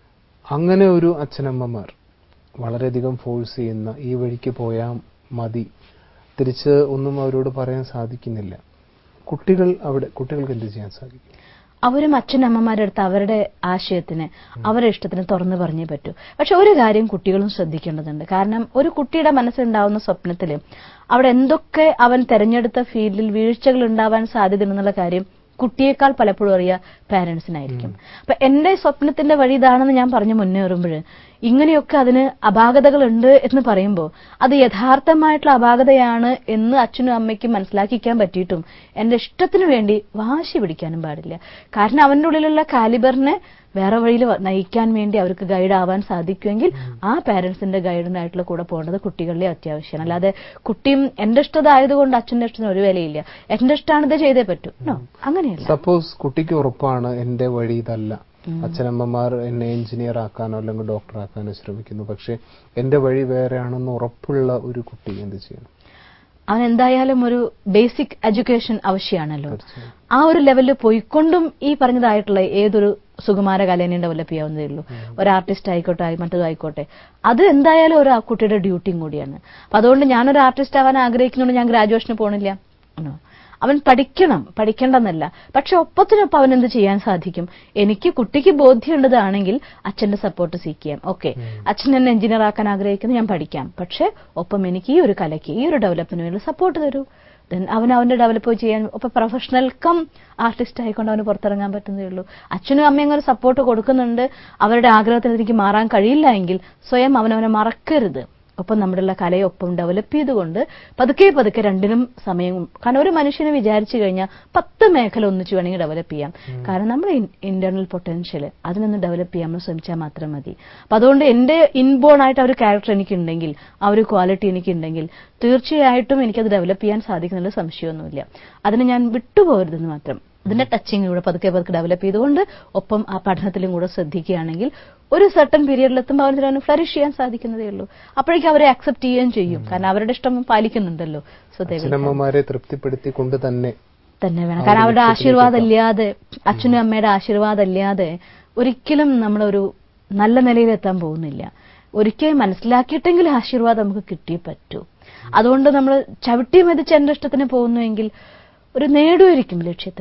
അങ്ങനെ ഒരു അച്ഛനമ്മമാർ വളരെയധികം ഫോഴ്സ് ചെയ്യുന്ന ഈ വഴിക്ക് പോയാൽ മതി തിരിച്ച് ഒന്നും അവരോട് പറയാൻ സാധിക്കുന്നില്ല കുട്ടികൾ അവിടെ കുട്ടികൾക്ക് എന്ത് ചെയ്യാൻ സാധിക്കും അവരും അച്ഛനമ്മമാരുടെ അടുത്ത് അവരുടെ ആശയത്തിന് അവരുടെ ഇഷ്ടത്തിന് തുറന്നു പറഞ്ഞേ പറ്റൂ പക്ഷെ ഒരു കാര്യം കുട്ടികളും ശ്രദ്ധിക്കേണ്ടതുണ്ട് കാരണം ഒരു കുട്ടിയുടെ മനസ്സിലുണ്ടാവുന്ന സ്വപ്നത്തിൽ അവിടെ എന്തൊക്കെ അവൻ തെരഞ്ഞെടുത്ത ഫീൽഡിൽ വീഴ്ചകൾ ഉണ്ടാവാൻ സാധ്യതയുണ്ടെന്നുള്ള കാര്യം കുട്ടിയേക്കാൾ പലപ്പോഴും അറിയുക പാരന്റ്സിനായിരിക്കും അപ്പൊ എന്റെ സ്വപ്നത്തിന്റെ വഴി ഇതാണെന്ന് ഞാൻ പറഞ്ഞു മുന്നേറുമ്പോൾ ഇങ്ങനെയൊക്കെ അതിന് അപാകതകളുണ്ട് എന്ന് പറയുമ്പോൾ അത് യഥാർത്ഥമായിട്ടുള്ള അപാകതയാണ് എന്ന് അച്ഛനും അമ്മയ്ക്കും മനസ്സിലാക്കിക്കാൻ പറ്റിയിട്ടും എന്റെ ഇഷ്ടത്തിനു വേണ്ടി വാശി പിടിക്കാനും പാടില്ല കാരണം അവന്റെ ഉള്ളിലുള്ള കാലിബറിനെ വേറെ വഴിയിൽ നയിക്കാൻ വേണ്ടി അവർക്ക് ഗൈഡ് ആവാൻ സാധിക്കുമെങ്കിൽ ആ പാരന്റ്സിന്റെ ഗൈഡിനായിട്ടുള്ള കൂടെ പോകേണ്ടത് കുട്ടികളിലെ അത്യാവശ്യമാണ് അല്ലാതെ കുട്ടിയും എന്റെ ഇഷ്ടതായതുകൊണ്ട് അച്ഛന്റെ ഇഷ്ടത്തിന് ഒരു വിലയില്ല എന്റെ ഇഷ്ടമാണ് ഇത് ചെയ്തേ പറ്റൂ നോ അങ്ങനെയല്ല സപ്പോസ് കുട്ടിക്ക് ഉറപ്പാണ് എന്റെ വഴി ഇതല്ല അച്ഛനമ്മമാർ എന്നെ എഞ്ചിനീയർ ആക്കാനോ അല്ലെങ്കിൽ ഡോക്ടർ ആക്കാനോ ശ്രമിക്കുന്നു പക്ഷെ എന്റെ വഴി വേറെയാണെന്ന് ഉറപ്പുള്ള ഒരു കുട്ടി എന്ത് ചെയ്യണം അവൻ എന്തായാലും ഒരു ബേസിക് എഡ്യൂക്കേഷൻ ആവശ്യമാണല്ലോ തീർച്ചയായും. ആ ഒരു ലെവലിൽ പോയിക്കൊണ്ടും ഈ പറഞ്ഞതായിട്ടുള്ള ഏതൊരു സുകുമാര കലേനെ ഡെവലപ്പ് ചെയ്യാവുന്നതേ ഉള്ളൂ ഒരു ആർട്ടിസ്റ്റ് ആയിക്കോട്ടെ ആയി- മറ്റേതും ആയിക്കോട്ടെ അത് എന്തായാലും ഒരു ആ കുട്ടിയുടെ ഡ്യൂട്ടിയും കൂടിയാണ് അപ്പൊ അതുകൊണ്ട് ഞാനൊരു ആർട്ടിസ്റ്റ് ആവാൻ ആഗ്രഹിക്കുന്നുണ്ട് ഞാൻ ഗ്രാജുവേഷന് പോണില്ല No. അവൻ പഠിക്കണം പഠിക്കേണ്ടെന്നല്ല പക്ഷെ ഒപ്പത്തിനൊപ്പം അവൻ എന്ത് ചെയ്യാൻ സാധിക്കും എനിക്ക് കുട്ടിക്ക് ബോധ്യമുള്ളതാണെങ്കിൽ അച്ഛന്റെ സപ്പോർട്ട് സീക്ക് ചെയ്യാം ഓക്കെ അച്ഛൻ എന്നെ എഞ്ചിനീയർ ആക്കാൻ ആഗ്രഹിക്കുന്നു ഞാൻ പഠിക്കാം പക്ഷെ ഒപ്പം എനിക്ക് ഈ ഒരു കലയ്ക്ക് ഈ ഒരു ഡെവലപ്പിന് വേണ്ടി സപ്പോർട്ട് തരൂ Then അവൻ അവന്റെ ഡെവലപ്പ് ചെയ്യാൻ ഇപ്പൊ പ്രൊഫഷണൽ കം ആർട്ടിസ്റ്റ് ആയിക്കൊണ്ട് അവന് പുറത്തിറങ്ങാൻ പറ്റുന്നതേ ഉള്ളൂ അച്ഛനും അമ്മയും അങ്ങനെ സപ്പോർട്ട് കൊടുക്കുന്നുണ്ട് അവരുടെ ആഗ്രഹത്തിന് എനിക്ക് മാറാൻ കഴിയില്ല എങ്കിൽ സ്വയം അവനവനെ മറക്കരുത് ഒപ്പം നമ്മുടെ കലയെ ഒപ്പം ഡെവലപ്പ് ചെയ്തുകൊണ്ട് പതുക്കെ പതുക്കെ രണ്ടിനും സമയം കാരണം ഒരു മനുഷ്യനെ വിചാരിച്ചു കഴിഞ്ഞാൽ പത്ത് മേഖല ഒന്നിച്ചു വേണമെങ്കിൽ ഡെവലപ്പ് ചെയ്യാം കാരണം നമ്മുടെ ഇന്റേണൽ പൊട്ടൻഷ്യൽ അതിനൊന്ന് ഡെവലപ്പ് ചെയ്യാൻ നമ്മൾ ശ്രമിച്ചാൽ മാത്രം മതി അപ്പൊ അതുകൊണ്ട് എന്റെ ഇൻബോൺ ആയിട്ട് ആ ഒരു ക്യാരക്ടർ എനിക്കുണ്ടെങ്കിൽ ആ ഒരു ക്വാളിറ്റി എനിക്കുണ്ടെങ്കിൽ തീർച്ചയായിട്ടും എനിക്കത് ഡെവലപ്പ് ചെയ്യാൻ സാധിക്കുന്നുള്ള സംശയമൊന്നുമില്ല അതിന് ഞാൻ വിട്ടുപോകരുതെന്ന് മാത്രം അതിന്റെ ടച്ചിങ് കൂടെ പതുക്കെ പതുക്കെ ഡെവലപ്പ് ചെയ്തുകൊണ്ട് ഒപ്പം ആ പഠനത്തിലും കൂടെ ശ്രദ്ധിക്കുകയാണെങ്കിൽ ഒരു സർട്ടൺ പീരീഡിലെത്തുമ്പോൾ അവന് ഫ്ലറിഷ് ചെയ്യാൻ സാധിക്കുന്നതേ ഉള്ളൂ അപ്പോഴേക്കും അവരെ അക്സെപ്റ്റ് ചെയ്യുകയും ചെയ്യും കാരണം അവരുടെ ഇഷ്ടം പാലിക്കുന്നുണ്ടല്ലോ സോ അച്ഛനമ്മമാരെ തൃപ്തിപ്പെടുത്തിക്കൊണ്ട് തന്നെ തന്നെ വേണം കാരണം അവരുടെ ആശീർവാദം ഇല്ലാതെ അച്ഛനും അമ്മയുടെ ആശീർവാദം ഇല്ലാതെ ഒരിക്കലും നമ്മളൊരു നല്ല നിലയിലെത്താൻ പോകുന്നില്ല ഒരിക്കലും മനസ്സിലാക്കിയിട്ടെങ്കിലും ആശീർവാദം നമുക്ക് കിട്ടിയേ പറ്റൂ അതുകൊണ്ട് നമ്മൾ ചവിട്ടി മെതിച്ച് എന്റെ ഇഷ്ടത്തിന് പോകുന്നുവെങ്കിൽ ഒരു നേടുമായിരിക്കും ലക്ഷ്യത്തിൽ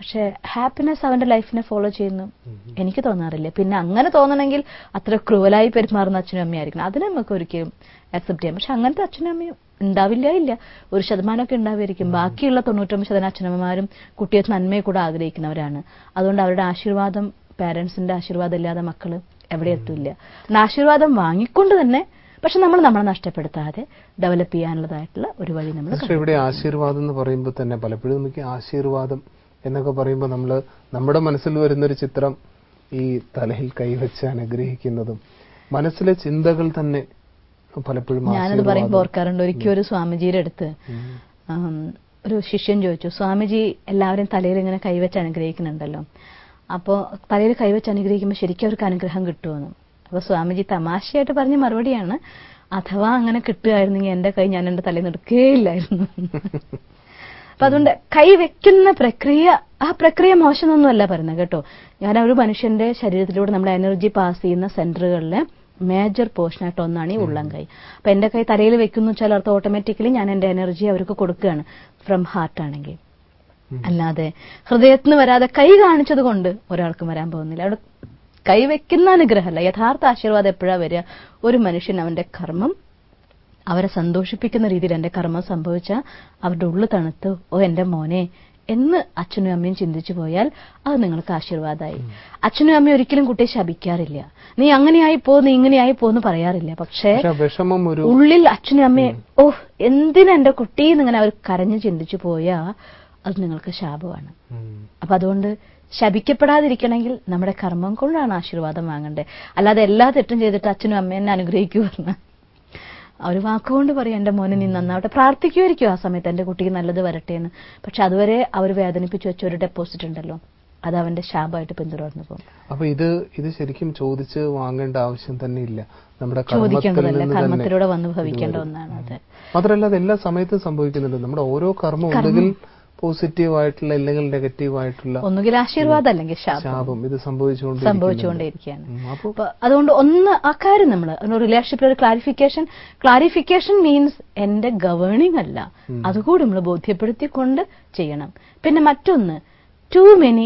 പക്ഷെ ഹാപ്പിനെസ് അവന്റെ ലൈഫിനെ ഫോളോ ചെയ്യുന്നു എനിക്ക് തോന്നാറില്ല പിന്നെ അങ്ങനെ തോന്നണമെങ്കിൽ അത്ര ക്രൂവലായി പെരുമാറുന്ന അച്ഛനും അമ്മയായിരിക്കണം അതിനെ നമുക്ക് ഒരിക്കലും അക്സെപ്റ്റ് ചെയ്യാം പക്ഷെ അങ്ങനത്തെ അച്ഛനും അമ്മയും ഉണ്ടാവില്ല ഇല്ല ഒരു ശതമാനമൊക്കെ ഉണ്ടാവുമായിരിക്കും ബാക്കിയുള്ള തൊണ്ണൂറ്റൊമ്പത് ശതമാനം അച്ഛനമ്മമാരും കുട്ടിയെ നന്മയെ കൂടെ ആഗ്രഹിക്കുന്നവരാണ് അതുകൊണ്ട് അവരുടെ ആശീർവാദം പാരന്റ്സിന്റെ ആശീർവാദം ഇല്ലാതെ മക്കള് എവിടെ എത്തില്ല ആശീർവാദം വാങ്ങിക്കൊണ്ട് തന്നെ പക്ഷെ നമ്മൾ നമ്മളെ നഷ്ടപ്പെടുത്താതെ ഡെവലപ്പ് ചെയ്യാനുള്ളതായിട്ടുള്ള ഒരു വഴി നമ്മൾ പക്ഷെ ഇവിടെ ആശീർവാദം എന്ന് പറയുമ്പോൾ തന്നെ പലപ്പോഴും നമുക്ക് ആശീർവാദം എന്നൊക്കെ പറയുമ്പോൾ നമ്മൾ നമ്മുടെ മനസ്സിൽ വരുന്നൊരു ചിത്രം ഈ തലയിൽ കൈവച്ച് അനുഗ്രഹിക്കുന്നതും മനസ്സിലെ ചിന്തകൾ തന്നെ പലപ്പോഴും ഞാനത് പറയുമ്പോൾ ഓർക്കാറുണ്ട് ഒരിക്കൽ ഒരു സ്വാമിജിയുടെ അടുത്ത് ആം, ഒരു ശിഷ്യൻ ചോദിച്ചു സ്വാമിജി എല്ലാവരും തലയിൽ ഇങ്ങനെ കൈവച്ച് അനുഗ്രഹിക്കുന്നുണ്ടല്ലോ അപ്പോൾ തലയിൽ കൈവച്ച് അനുഗ്രഹിക്കുമ്പോൾ ശരിക്കും അവർക്ക് അനുഗ്രഹം കിട്ടുമെന്ന് അപ്പോൾ സ്വാമിജി തമാശയായിട്ട് പറഞ്ഞ മറുപടിയാണ് അഥവാ അങ്ങനെ കിട്ടുകയായിരുന്നെങ്കിൽ എന്റെ കൈ ഞാൻ എന്റെ തലയിൽ എടുക്കുകയില്ലായിരുന്നു അപ്പൊ അതുകൊണ്ട് കൈ വെക്കുന്ന പ്രക്രിയ ആ പ്രക്രിയ മോശമൊന്നുമല്ല പറയുന്നത് കേട്ടോ ഞാൻ ഒരു മനുഷ്യന്റെ ശരീരത്തിലൂടെ നമ്മുടെ എനർജി പാസ് ചെയ്യുന്ന സെന്ററുകളിലെ മേജർ പോർഷനായിട്ട് ഒന്നാണ് ഈ ഉള്ളം കൈ അപ്പൊ എന്റെ കൈ തലയിൽ വെക്കുന്നു വെച്ചാൽ അർത്ഥം ഓട്ടോമാറ്റിക്കലി ഞാൻ എന്റെ എനർജി അവർക്ക് കൊടുക്കുകയാണ് ഫ്രം ഹാർട്ട് ആണെങ്കിൽ അല്ലാതെ ഹൃദയത്തിൽ നിന്ന് വരാതെ കൈ കാണിച്ചത് കൊണ്ട് ഒരാൾക്കും വരാൻ പോകുന്നില്ല അവിടെ കൈ വെക്കുന്ന അനുഗ്രഹമല്ല യഥാർത്ഥ ആശീർവാദം എപ്പോഴാ വരിക ഒരു മനുഷ്യൻ അവന്റെ കർമ്മം അവരെ സന്തോഷിപ്പിക്കുന്ന രീതിയിൽ എന്റെ കർമ്മം സംഭവിച്ച അവരുടെ ഉള്ളു തണുത്ത് ഓ എന്റെ മോനെ എന്ന് അച്ഛനും അമ്മയും ചിന്തിച്ചു പോയാൽ അത് നിങ്ങൾക്ക് ആശീർവാദമായി അച്ഛനും അമ്മയും ഒരിക്കലും കുട്ടിയെ ശപിക്കാറില്ല നീ അങ്ങനെയായി പോ നീ ഇങ്ങനെയായി പോന്ന് പറയാറില്ല പക്ഷേ പക്ഷെ ആ വിഷമം ഒരു ഉള്ളിൽ അച്ഛനും അമ്മയും ഓ എന്തിനാ എന്റെ കുട്ടി എന്നിങ്ങനെ അവർ കരഞ്ഞു ചിന്തിച്ചു പോയാ അത് നിങ്ങൾക്ക് ശാപമാണ് ഉം. അപ്പൊ അതുകൊണ്ട് ശപിക്കപ്പെടാതിരിക്കണമെങ്കിൽ നമ്മുടെ കർമ്മം കൊണ്ടാണ് ആശീർവാദം വാങ്ങണ്ടേ അല്ലാതെ എല്ലാ തെറ്റും ചെയ്തിട്ട് അച്ഛനും അമ്മയും എന്നെ അനുഗ്രഹിക്കൂ പറഞ്ഞ അവർ വാക്കുകൊണ്ട് പറയും എന്റെ മോനെ നീ നന്നാവട്ടെ പ്രാർത്ഥിക്കുമായിരിക്കും ആ സമയത്ത് എന്റെ കുട്ടിക്ക് നല്ലത് വരട്ടെ എന്ന് പക്ഷെ അതുവരെ അവർ വേദനിപ്പിച്ചു വെച്ച ഒരു ഡെപ്പോസിറ്റ് ഉണ്ടല്ലോ അത് അവന്റെ ശാപമായിട്ട് പിന്തുടർന്നു പോകും അപ്പൊ ഇത് ഇത് ശരിക്കും ചോദിച്ച് വാങ്ങേണ്ട ആവശ്യം തന്നെ ഇല്ല നമ്മുടെ കർമ്മത്തിൽ ചോദിക്കേണ്ടതല്ല നിന്ന് തന്നെ കർമ്മത്തിലൂടെ വന്ന് ഇത് ഭവിക്കേണ്ട വരും. ഒന്നാണ് അത് മാത്രമല്ല അത് എല്ലാ സമയത്തും സംഭവിക്കുന്നുണ്ട് നമ്മുടെ ഓരോ കർമ്മം ഒന്നുകിൽ പോസിറ്റീവ് ആയിട്ടുള്ള അല്ലെങ്കിൽ നെഗറ്റീവ് ആയിട്ടുള്ള ഒന്നുകിൽ ആശീർവാദം അല്ലെങ്കിൽ ശാപം ശാപം ഇത് സംഭവിച്ചുകൊണ്ട് സംഭവിച്ചുകൊണ്ടേയിരിക്കുകയാണ് അപ്പൊ അപ്പൊ അതുകൊണ്ട് ഒന്ന് ആ കാര്യം നമ്മൾ റിലേഷൻഷിപ്പിൽ ഒരു ക്ലാരിഫിക്കേഷൻ ക്ലാരിഫിക്കേഷൻ മീൻസ് എന്റെ ഗവേണിംഗ് അല്ല അതുകൂടി നമ്മൾ ബോധ്യപ്പെടുത്തിക്കൊണ്ട് ചെയ്യണം പിന്നെ മറ്റൊന്ന് ടു മെനി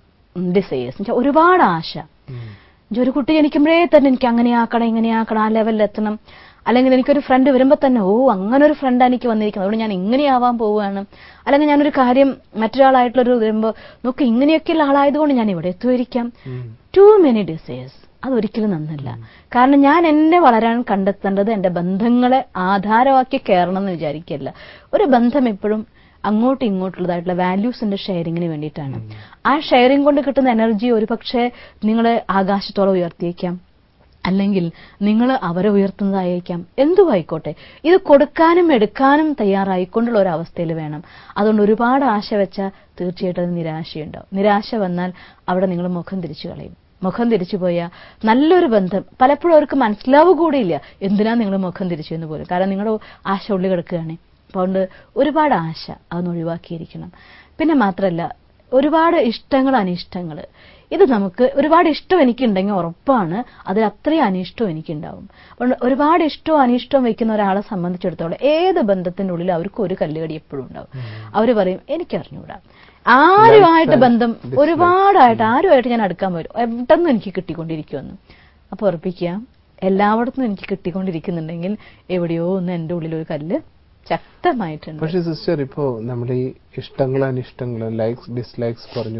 ഡിസയേഴ്സ് ഒരുപാട് ആശ ഇജ്ജ് ഒരു കുട്ടി ജനിക്കുമ്പോഴേ തന്നെ എനിക്ക് അങ്ങനെ ആക്കണം ഇങ്ങനെ ആക്കണം ആ ലെവലിൽ എത്തണം അല്ലെങ്കിൽ എനിക്കൊരു ഫ്രണ്ട് വരുമ്പോൾ തന്നെ ഓ അങ്ങനെ ഒരു ഫ്രണ്ടാണ് എനിക്ക് വന്നിരിക്കുന്നത് അതുകൊണ്ട് ഞാൻ ഇങ്ങനെയാവാൻ പോവുകയാണ് അല്ലെങ്കിൽ ഞാനൊരു കാര്യം മറ്റൊരാളായിട്ടുള്ളൊരു വരുമ്പോൾ നോക്ക് ഇങ്ങനെയൊക്കെയുള്ള ആളായതുകൊണ്ട് ഞാൻ ഇവിടെ എത്തുമായിരിക്കാം ടു മെനി ഡിസയേഴ്സ് അതൊരിക്കലും നന്നല്ല കാരണം ഞാൻ എന്നെ വളരാൻ കണ്ടെത്തേണ്ടത് എന്റെ ബന്ധങ്ങളെ ആധാരമാക്കി കയറണം എന്ന് വിചാരിക്കല്ല ഒരു ബന്ധം എപ്പോഴും അങ്ങോട്ടും ഇങ്ങോട്ടുള്ളതായിട്ടുള്ള വാല്യൂസിന്റെ ഷെയറിങ്ങിന് വേണ്ടിയിട്ടാണ് ആ ഷെയറിംഗ് കൊണ്ട് കിട്ടുന്ന എനർജി ഒരുപക്ഷെ നിങ്ങളെ ആകാശത്തോളം ഉയർത്തിയേക്കാം അല്ലെങ്കിൽ നിങ്ങൾ അവരെ ഉയർത്തുന്നതായേക്കാം എന്തും ആയിക്കോട്ടെ ഇത് കൊടുക്കാനും എടുക്കാനും തയ്യാറായിക്കൊണ്ടുള്ള ഒരു അവസ്ഥയിൽ വേണം അതുകൊണ്ട് ഒരുപാട് ആശ വെച്ചാൽ തീർച്ചയായിട്ടും അത് നിരാശയുണ്ടാവും നിരാശ വന്നാൽ അവിടെ നിങ്ങൾ മുഖം തിരിച്ചു കളയും മുഖം തിരിച്ചു പോയാൽ നല്ലൊരു ബന്ധം പലപ്പോഴും അവർക്ക് മനസ്സിലാവുക കൂടിയില്ല എന്തിനാ നിങ്ങൾ മുഖം തിരിച്ചു എന്ന് പോലും കാരണം നിങ്ങളുടെ ആശ ഉള്ളി കിടക്കുകയാണ് അതുകൊണ്ട് ഒരുപാട് ആശ അതൊന്ന് ഒഴിവാക്കിയിരിക്കണം പിന്നെ മാത്രമല്ല ഒരുപാട് ഇഷ്ടങ്ങൾ അനിഷ്ടങ്ങൾ ഇത് നമുക്ക് ഒരുപാട് ഇഷ്ടം എനിക്കുണ്ടെങ്കിൽ ഉറപ്പാണ് അതിൽ അത്രയും അനിഷ്ടവും എനിക്കുണ്ടാവും അതുകൊണ്ട് ഒരുപാട് ഇഷ്ടവും അനിഷ്ടവും വെക്കുന്ന ഒരാളെ സംബന്ധിച്ചിടത്തോളം ഏത് ബന്ധത്തിന്റെ ഉള്ളിൽ അവർക്ക് ഒരു കല്ലുകടി എപ്പോഴും ഉണ്ടാവും അവർ പറയും എനിക്കറിഞ്ഞൂടാ ആരുമായിട്ട് ബന്ധം ഒരുപാടായിട്ട് ആരുമായിട്ട് ഞാൻ അടുക്കാൻ വരും എവിടെ നിന്നും എനിക്ക് കിട്ടിക്കൊണ്ടിരിക്കുമെന്ന് അപ്പൊ ഉറപ്പിക്കുക എല്ലായിടത്തും എനിക്ക് കിട്ടിക്കൊണ്ടിരിക്കുന്നുണ്ടെങ്കിൽ എവിടെയോ ഒന്ന് എന്റെ ഉള്ളിൽ ഒരു കല്ല് ശക്തമായിട്ടുണ്ട് പക്ഷെ സിസ്റ്റർ ഇപ്പോ നമ്മൾ ഈ ഇഷ്ടങ്ങൾ അനിഷ്ടങ്ങൾ ലൈക്സ് ഡിസ്ലൈക്സ് പറഞ്ഞു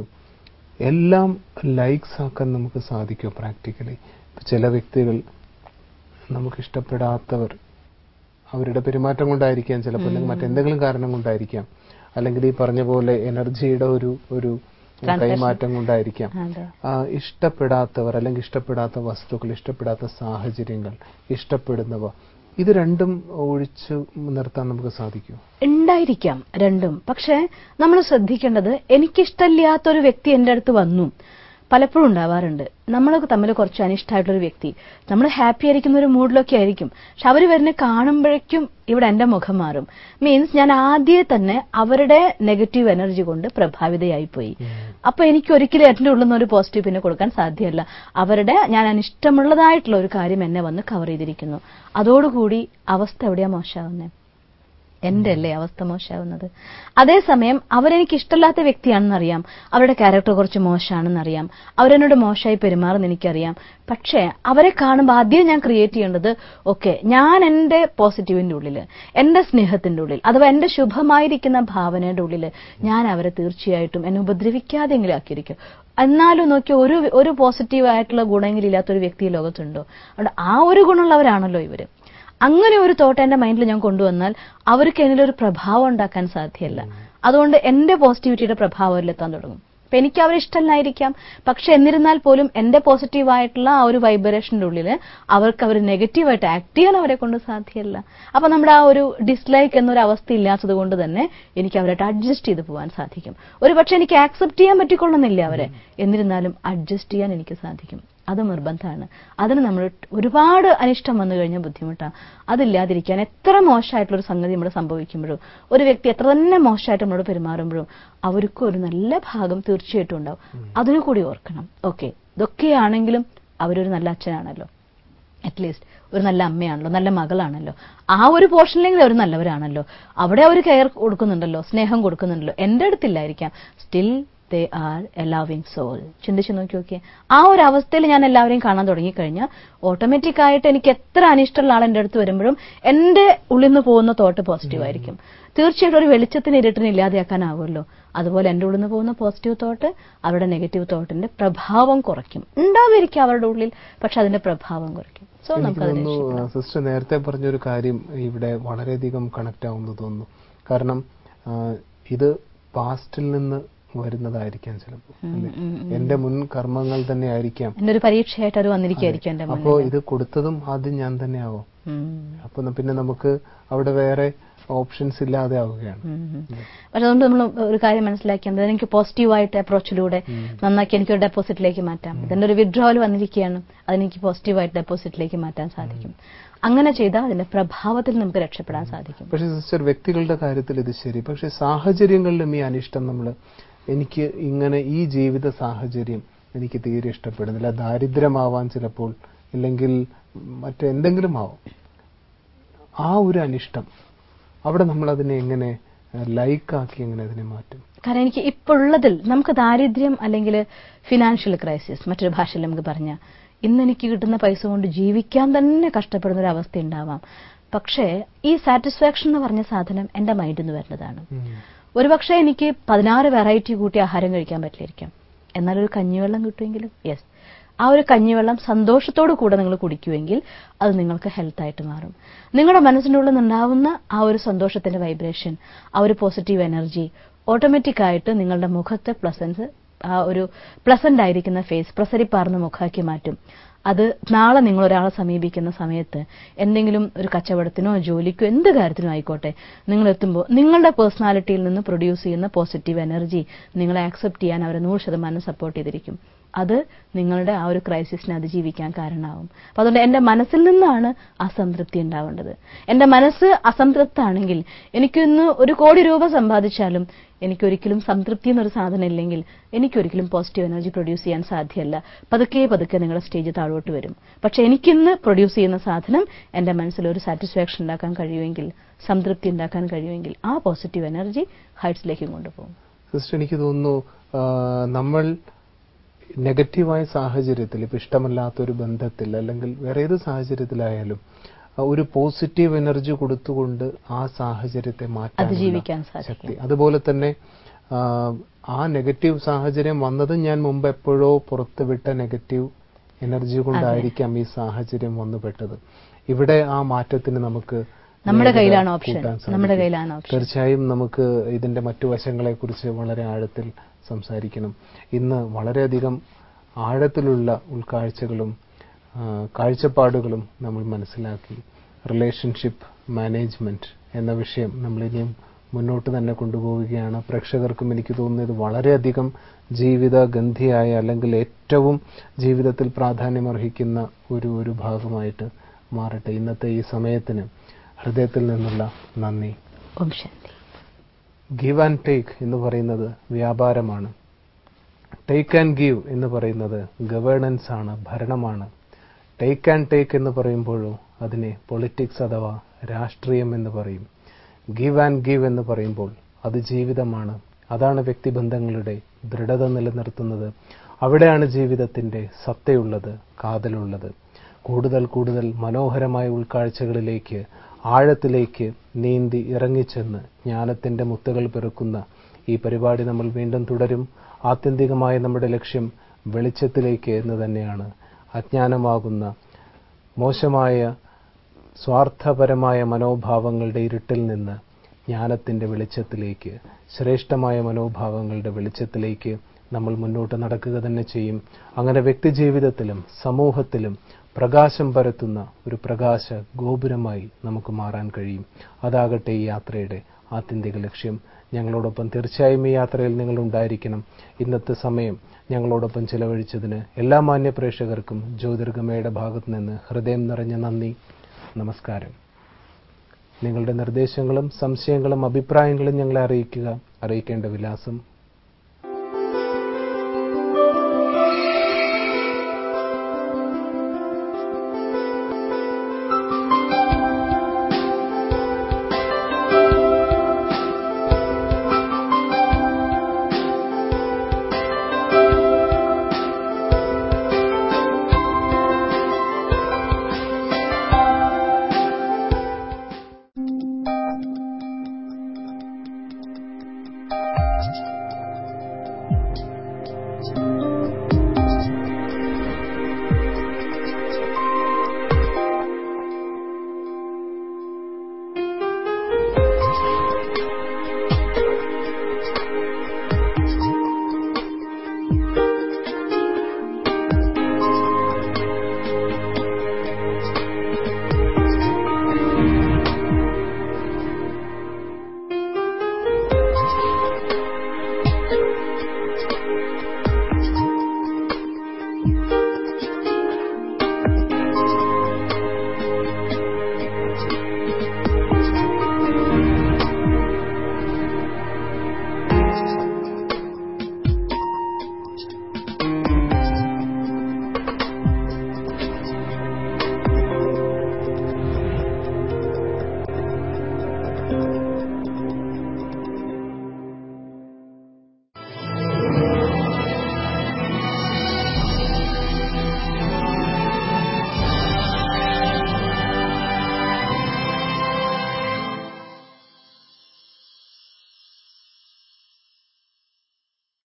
എല്ലാം ലൈക്സ് ആക്കാൻ നമുക്ക് സാധിക്കും പ്രാക്ടിക്കലി ചില വ്യക്തികൾ നമുക്ക് ഇഷ്ടപ്പെടാത്തവർ അവരുടെ പെരുമാറ്റം കൊണ്ടായിരിക്കാം ചിലപ്പോൾ അല്ലെങ്കിൽ മറ്റെന്തെങ്കിലും കാരണം കൊണ്ടായിരിക്കാം അല്ലെങ്കിൽ ഈ പറഞ്ഞ പോലെ എനർജിയുടെ ഒരു ഒരു കൈമാറ്റം കൊണ്ടായിരിക്കാം അതെ ആ, ഇഷ്ടപ്പെടാത്തവർ അല്ലെങ്കിൽ ഇഷ്ടപ്പെടാത്ത വസ്തുക്കൾ ഇഷ്ടപ്പെടാത്ത സാഹചര്യങ്ങൾ ഇഷ്ടപ്പെടുന്നവ ഇത് രണ്ടും ഒഴിച്ചു നിർത്താൻ നമുക്ക് സാധിക്കും ഉണ്ടായിരിക്കാം രണ്ടും പക്ഷെ നമ്മൾ ശ്രദ്ധിക്കേണ്ടത് എനിക്കിഷ്ടമില്ലാത്തൊരു വ്യക്തി എൻ്റെ അടുത്ത് വന്നു പലപ്പോഴും ഉണ്ടാവാറുണ്ട് നമ്മൾ തമ്മിൽ കുറച്ച് അനിഷ്ടമായിട്ടൊരു വ്യക്തി നമ്മൾ ഹാപ്പി ആയിരിക്കുന്ന ഒരു മൂഡിലൊക്കെ ആയിരിക്കും പക്ഷെ അവർ വരുന്ന കാണുമ്പോഴേക്കും ഇവിടെ എന്റെ മുഖം മാറും മീൻസ് ഞാൻ ആദ്യമേ തന്നെ അവരുടെ നെഗറ്റീവ് എനർജി കൊണ്ട് പ്രഭാവിതയായി പോയി അപ്പൊ എനിക്ക് ഒരിക്കലും എന്റെ ഉള്ളിൽ നിന്ന് ഒരു പോസിറ്റീവ് പിന്നെ കൊടുക്കാൻ സാധ്യമല്ല അവരുടെ ഞാൻ അനിഷ്ടമുള്ളതായിട്ടുള്ള ഒരു കാര്യം എന്നെ വന്ന് കവർ ചെയ്തിരിക്കുന്നു അതോടുകൂടി അവസ്ഥ എവിടെയാ മോശമാവുന്നത് എന്റെ അല്ലേ അവസ്ഥ മോശമാവുന്നത് അതേസമയം അവരെനിക്ക് ഇഷ്ടമില്ലാത്ത വ്യക്തിയാണെന്നറിയാം അവരുടെ ക്യാരക്ടർ കുറച്ച് മോശമാണെന്നറിയാം അവരെന്നോട് മോശമായി പെരുമാറുന്ന എനിക്കറിയാം പക്ഷേ അവരെ കാണുമ്പോൾ ആദ്യം ഞാൻ ക്രിയേറ്റ് ചെയ്യേണ്ടത് ഓക്കെ ഞാൻ എന്റെ പോസിറ്റീവിന്റെ ഉള്ളിൽ എന്റെ സ്നേഹത്തിന്റെ ഉള്ളിൽ അഥവാ എന്റെ ശുഭമായിരിക്കുന്ന ഭാവനയുടെ ഉള്ളിൽ ഞാൻ അവരെ തീർച്ചയായിട്ടും എന്നെ ഉപദ്രവിക്കാതെങ്കിലും ആക്കിയിരിക്കും എന്നാലും നോക്കി ഒരു ഒരു പോസിറ്റീവ് ആയിട്ടുള്ള ഗുണമെങ്കിലും ഇല്ലാത്തൊരു വ്യക്തി ഈ ലോകത്തുണ്ടോ അതുകൊണ്ട് ആ ഒരു ഗുണമുള്ളവരാണല്ലോ ഇവര് അങ്ങനെ ഒരു തോട്ട് എന്റെ മൈൻഡിൽ ഞാൻ കൊണ്ടുവന്നാൽ അവർക്ക് എന്നിലൊരു പ്രഭാവം ഉണ്ടാക്കാൻ സാധ്യമല്ല അതുകൊണ്ട് എന്റെ പോസിറ്റിവിറ്റിയുടെ പ്രഭാവം അവരിലെത്താൻ തുടങ്ങും അപ്പൊ എനിക്ക് അവരെ ഇഷ്ടമല്ലായിരിക്കാം പക്ഷെ എന്നിരുന്നാൽ പോലും എന്റെ പോസിറ്റീവ് ആയിട്ടുള്ള ആ ഒരു വൈബ്രേഷന്റെ ഉള്ളിൽ അവർക്ക് അവർ നെഗറ്റീവായിട്ട് ആക്ട് ചെയ്യാൻ അവരെ കൊണ്ട് സാധ്യമല്ല അപ്പൊ നമ്മുടെ ആ ഒരു ഡിസ്ലൈക്ക് എന്നൊരു അവസ്ഥ ഇല്ലാത്തത് കൊണ്ട് തന്നെ എനിക്ക് അവരായിട്ട് അഡ്ജസ്റ്റ് ചെയ്ത് പോകാൻ സാധിക്കും ഒരു പക്ഷെ എനിക്ക് ആക്സെപ്റ്റ് ചെയ്യാൻ പറ്റിക്കൊള്ളുന്നില്ല അവരെ എന്നിരുന്നാലും അഡ്ജസ്റ്റ് ചെയ്യാൻ എനിക്ക് സാധിക്കും അത് നിർബന്ധമാണ് അതിന് നമ്മൾ ഒരുപാട് അനിഷ്ടം വന്നു കഴിഞ്ഞാൽ ബുദ്ധിമുട്ടാണ് അതില്ലാതിരിക്കാൻ എത്ര മോശമായിട്ടുള്ള ഒരു സംഗതി നമ്മൾ സംഭവിക്കുമ്പോഴും ഒരു വ്യക്തി എത്ര തന്നെ മോശമായിട്ട് നമ്മളോട് പെരുമാറുമ്പോഴും അവർക്കും ഒരു നല്ല ഭാഗം തീർച്ചയായിട്ടും ഉണ്ടാവും അതിനു കൂടി ഓർക്കണം ഓക്കെ ഇതൊക്കെയാണെങ്കിലും അവരൊരു നല്ല അച്ഛനാണല്ലോ അറ്റ്ലീസ്റ്റ് ഒരു നല്ല അമ്മയാണല്ലോ നല്ല മകളാണല്ലോ ആ ഒരു പോർഷനിലെങ്കിലും അവർ നല്ലവരാണല്ലോ അവിടെ അവർ കെയർ കൊടുക്കുന്നുണ്ടല്ലോ സ്നേഹം കൊടുക്കുന്നുണ്ടല്ലോ എന്റെ അടുത്തില്ലായിരിക്കാം still they are a loving soul ചിന്തിച്ചു നോക്കി നോക്കിയേ ആ ഒരു അവസ്ഥയിൽ ഞാൻ എല്ലാവരെയും കാണാൻ തുടങ്ങിക്കഴിഞ്ഞാൽ ഓട്ടോമാറ്റിക് ആയിട്ട് എനിക്ക് എത്ര അനിഷ്ടമുള്ള ആൾ എന്റെ അടുത്ത് വരുമ്പോഴും എന്റെ ഉള്ളിൽ നിന്ന് പോകുന്ന തോട്ട് പോസിറ്റീവ് ആയിരിക്കും തീർച്ചയായിട്ടും ഒരു വെളിച്ചത്തിന് ഇരുട്ടിന് ഇല്ലാതെയാക്കാനാവുമല്ലോ അതുപോലെ എന്റെ ഉള്ളിൽ നിന്ന് പോകുന്ന പോസിറ്റീവ് തോട്ട് അവരുടെ നെഗറ്റീവ് തോട്ടിന്റെ പ്രഭാവം കുറയ്ക്കും ഉണ്ടാവുമായിരിക്കും അവരുടെ ഉള്ളിൽ പക്ഷെ അതിന്റെ പ്രഭാവം കുറയ്ക്കും സോ എനിക്ക് നമുക്ക് അതിനെ തോന്നുന്നു സിസ്റ്റർ നേരത്തെ പറഞ്ഞൊരു കാര്യം ഇവിടെ വളരെയധികം കണക്ട് ആവുന്നു തോന്നുന്നു കാരണം ആ, ഇത് പാസ്റ്റിൽ നിന്ന് വരുന്നതായിരിക്കാം ചിലപ്പോൾ അല്ലേ? എന്റെ മുൻ കർമ്മങ്ങൾ തന്നെ ആയിരിക്കാം എന്റെ ഒരു പരീക്ഷയായിട്ട് അവർ വന്നിരിക്കുകയായിരിക്കും എന്റെ അപ്പോ മുന്നിൽ ഇത് കൊടുത്തതും ആദ്യം ഞാൻ തന്നെ ആവും ഉം. അപ്പൊ ന- പിന്നെ നമുക്ക് അവിടെ വേറെ ഓപ്ഷൻസ് ഇല്ലാതെ ആവുകയാണ് ഉം. പക്ഷെ അതുകൊണ്ട് നമ്മൾ ഒരു കാര്യം മനസ്സിലാക്കിയത് എനിക്ക് പോസിറ്റീവായിട്ട് അപ്രോച്ചിലൂടെ നന്നാക്കി എനിക്കൊരു ഡെപ്പോസിറ്റിലേക്ക് മാറ്റാം ഇതിന്റെ ഒരു വിഡ്രോവൽ വന്നിരിക്കുകയാണ് അതെനിക്ക് പോസിറ്റീവായിട്ട് ഡെപ്പോസിറ്റിലേക്ക് മാറ്റാൻ സാധിക്കും അങ്ങനെ ചെയ്താൽ അതിന്റെ പ്രഭാവത്തിൽ നമുക്ക് രക്ഷപ്പെടാൻ സാധിക്കും പക്ഷെ സിസ്റ്റർ വ്യക്തികളുടെ കാര്യത്തിൽ ഇത് ശരി പക്ഷെ സാഹചര്യങ്ങളിലും ഈ അനിഷ്ടം നമ്മൾ എനിക്ക് ഇങ്ങനെ ഈ ജീവിത സാഹചര്യം എനിക്ക് തീരെ ഇഷ്ടപ്പെടുന്നില്ല ദാരിദ്ര്യമാവാൻ ചിലപ്പോൾ ഇല്ലെങ്കിൽ മറ്റെന്തെങ്കിലും ആവാം ആ ഒരു അനിഷ്ടം അവിടെ നമ്മൾ അതിനെ എങ്ങനെ ലൈക്കാക്കി എങ്ങനെ അതിനെ മാറ്റും കാരണം എനിക്ക് ഇപ്പോഴുള്ളതിൽ നമുക്ക് ദാരിദ്ര്യം അല്ലെങ്കിൽ ഫിനാൻഷ്യൽ ക്രൈസിസ് മറ്റൊരു ഭാഷയിൽ നമുക്ക് പറഞ്ഞാൽ ഇന്ന് എനിക്ക് കിട്ടുന്ന പൈസ കൊണ്ട് ജീവിക്കാൻ തന്നെ കഷ്ടപ്പെടുന്ന ഒരു അവസ്ഥ ഉണ്ടാവാം പക്ഷേ ഈ സാറ്റിസ്ഫാക്ഷൻ എന്ന് പറഞ്ഞ സാധനം എന്റെ മൈൻഡിൽ നിന്ന് വരുന്നതാണ് ഒരുപക്ഷെ എനിക്ക് പതിനാറ് വെറൈറ്റി കൂട്ടി ആഹാരം കഴിക്കാൻ പറ്റില്ലായിരിക്കാം എന്നാൽ ഒരു കഞ്ഞിവെള്ളം കിട്ടുമെങ്കിലും യെസ് ആ ഒരു കഞ്ഞിവെള്ളം സന്തോഷത്തോടു കൂടെ നിങ്ങൾ കുടിക്കുമെങ്കിൽ അത് നിങ്ങൾക്ക് ഹെൽത്ത് ആയിട്ട് മാറും നിങ്ങളുടെ മനസ്സിൻ്റെ ഉള്ളിൽ നിന്നുണ്ടാവുന്ന ആ ഒരു സന്തോഷത്തിന്റെ വൈബ്രേഷൻ ആ ഒരു പോസിറ്റീവ് എനർജി ഓട്ടോമാറ്റിക് ആയിട്ട് നിങ്ങളുടെ മുഖത്തെ പ്ലസൻസ് ആ ഒരു പ്ലസന്റ് ആയിരിക്കുന്ന ഫേസ് പ്രസരിപ്പാർന്ന മുഖാക്കി മാറ്റും അത് നാളെ നിങ്ങൾ ഒരാളെ സമീപിക്കുന്ന സമയത്ത് എന്തെങ്കിലും ഒരു കച്ചവടത്തിനോ ജോലിക്കോ എന്ത് കാര്യത്തിനോ ആയിക്കോട്ടെ നിങ്ങൾ എത്തുമ്പോൾ നിങ്ങളുടെ പേഴ്സണാലിറ്റിയിൽ നിന്ന് പ്രൊഡ്യൂസ് ചെയ്യുന്ന പോസിറ്റീവ് എനർജി നിങ്ങളെ ആക്സെപ്റ്റ് ചെയ്യാൻ അവരെ നൂറ് ശതമാനം സപ്പോർട്ട് ചെയ്തിരിക്കും അത് നിങ്ങളുടെ ആ ഒരു ക്രൈസിസിനെ അതിജീവിക്കാൻ കാരണമാവും അപ്പൊ അതുകൊണ്ട് എന്റെ മനസ്സിൽ നിന്നാണ് അസംതൃപ്തി ഉണ്ടാവേണ്ടത് എന്റെ മനസ്സ് അസംതൃപ്താണെങ്കിൽ എനിക്കിന്ന് ഒരു കോടി രൂപ സമ്പാദിച്ചാലും എനിക്കൊരിക്കലും സംതൃപ്തി എന്നൊരു സാധനം ഇല്ലെങ്കിൽ എനിക്കൊരിക്കലും പോസിറ്റീവ് എനർജി പ്രൊഡ്യൂസ് ചെയ്യാൻ സാധ്യമല്ല പതുക്കെ പതുക്കെ നിങ്ങളുടെ സ്റ്റേജ് താഴോട്ട് വരും പക്ഷെ എനിക്കിന്ന് പ്രൊഡ്യൂസ് ചെയ്യുന്ന സാധനം എന്റെ മനസ്സിൽ ഒരു സാറ്റിസ്ഫാക്ഷൻ ഉണ്ടാക്കാൻ കഴിയുമെങ്കിൽ സംതൃപ്തി ഉണ്ടാക്കാൻ കഴിയുമെങ്കിൽ ആ പോസിറ്റീവ് എനർജി ഹൈറ്റ്സിലേക്ക് കൊണ്ടുപോകും സിസ്റ്റർ എനിക്ക് തോന്നുന്നു ആ, നമ്മൾ നെഗറ്റീവായ സാഹചര്യത്തിൽ ഇപ്പൊ ഇഷ്ടമല്ലാത്ത ഒരു ബന്ധത്തിൽ അല്ലെങ്കിൽ വേറെ ഏത് സാഹചര്യത്തിലായാലും ആ, ഒരു പോസിറ്റീവ് എനർജി കൊടുത്തുകൊണ്ട് ആ സാഹചര്യത്തെ മാറ്റാൻ അതിജീവിക്കാൻ സാധിക്കും ശക്തി അതുപോലെ തന്നെ ആ, ആ നെഗറ്റീവ് സാഹചര്യം വന്നത് ഞാൻ മുമ്പ് എപ്പോഴോ പുറത്തുവിട്ട നെഗറ്റീവ് എനർജി കൊണ്ടായിരിക്കാം ഈ സാഹചര്യം വന്നുപെട്ടത് ഇവിടെ ആ മാറ്റത്തിന് നമുക്ക് നമ്മുടെ വേഗത കയ്യിലാണ് ഓപ്ഷൻ കൂട്ടാൻ സാധിക്കും. നമ്മുടെ കയ്യിലാണ് ഓപ്ഷൻ തീർച്ചയായും നമുക്ക് ഇതിന്റെ മറ്റു വശങ്ങളെക്കുറിച്ച് വളരെ ആഴത്തിൽ സംസാരിക്കണം ഇന്ന് വളരെയധികം ആഴത്തിലുള്ള ഉൾക്കാഴ്ചകളും ആ, കാഴ്ചപ്പാടുകളും നമ്മൾ മനസ്സിലാക്കി റിലേഷൻഷിപ്പ് മാനേജ്മെന്റ് എന്ന വിഷയം നമ്മൾ ഇനിയും മുന്നോട്ട് തന്നെ കൊണ്ടുപോവുകയാണ് പ്രേക്ഷകർക്കും എനിക്ക് തോന്നുന്നത് ഇത് വളരെയധികം ജീവിത ഗന്ധിയായ അല്ലെങ്കിൽ ഏറ്റവും ജീവിതത്തിൽ പ്രാധാന്യമർഹിക്കുന്ന ഒരു ഒരു ഭാഗമായിട്ട് മാറട്ടെ ഇന്നത്തെ ഈ സമയത്തിന് ഹൃദയത്തിൽ നിന്നുള്ള നന്ദി Om Shanti give and take എന്ന് പറയുന്നത് വ്യാപാരമാണ് ടേക്ക് ആൻഡ് ഗീവ് എന്ന് പറയുന്നത് ഗവേണൻസ് ആണ് ഭരണമാണ് ടേക്ക് ആൻഡ് ടേക്ക് എന്ന് പറയുമ്പോഴോ അതിനെ പൊളിറ്റിക്സ് അഥവാ രാഷ്ട്രീയം എന്ന് പറയും ഗീവ് ആൻഡ് ഗീവ് എന്ന് പറയുമ്പോൾ അത് ജീവിതമാണ് അതാണ് വ്യക്തിബന്ധങ്ങളുടെ ദൃഢത നിലനിർത്തുന്നത് അവിടെയാണ് ജീവിതത്തിന്റെ സത്തയുള്ളത് കാതലുള്ളത് കൂടുതൽ കൂടുതൽ മനോഹരമായ ഉൾക്കാഴ്ചകളിലേക്ക് ആഴത്തിലേക്ക് നീന്തി ഇറങ്ങിച്ചെന്ന് ജ്ഞാനത്തിന്റെ മുത്തുകൾ പിറക്കുന്ന ഈ പരിപാടി നമ്മൾ വീണ്ടും തുടരും ആത്യന്തികമായ നമ്മുടെ ലക്ഷ്യം വെളിച്ചത്തിലേക്ക് എന്ന് തന്നെയാണ് അജ്ഞാനമാകുന്ന മോശമായ സ്വാർത്ഥപരമായ മനോഭാവങ്ങളുടെ ഇരുട്ടിൽ നിന്ന് ജ്ഞാനത്തിന്റെ വെളിച്ചത്തിലേക്ക് ശ്രേഷ്ഠമായ മനോഭാവങ്ങളുടെ വെളിച്ചത്തിലേക്ക് നമ്മൾ മുന്നോട്ട് നടക്കുക തന്നെ ചെയ്യും അങ്ങനെ വ്യക്തിജീവിതത്തിലും സമൂഹത്തിലും പ്രകാശം പരത്തുന്ന ഒരു പ്രകാശ ഗോപുരമായി നമുക്ക് മാറാൻ കഴിയും അതാകട്ടെ ഈ യാത്രയുടെ ആത്യന്തിക ലക്ഷ്യം ഞങ്ങളോടൊപ്പം തീർച്ചയായും ഈ യാത്രയിൽ നിങ്ങൾ ഉണ്ടായിരിക്കണം ഇന്നത്തെ സമയം ഞങ്ങളോടൊപ്പം ചിലവഴിച്ചതിന് എല്ലാ മാന്യ പ്രേക്ഷകർക്കും ജ്യോതിർഗമയുടെ ഭാഗത്തു നിന്ന് ഹൃദയം നിറഞ്ഞ നന്ദി നമസ്കാരം നിങ്ങളുടെ നിർദ്ദേശങ്ങളും സംശയങ്ങളും അഭിപ്രായങ്ങളും ഞങ്ങളെ അറിയിക്കുക അറിയിക്കേണ്ട വിലാസം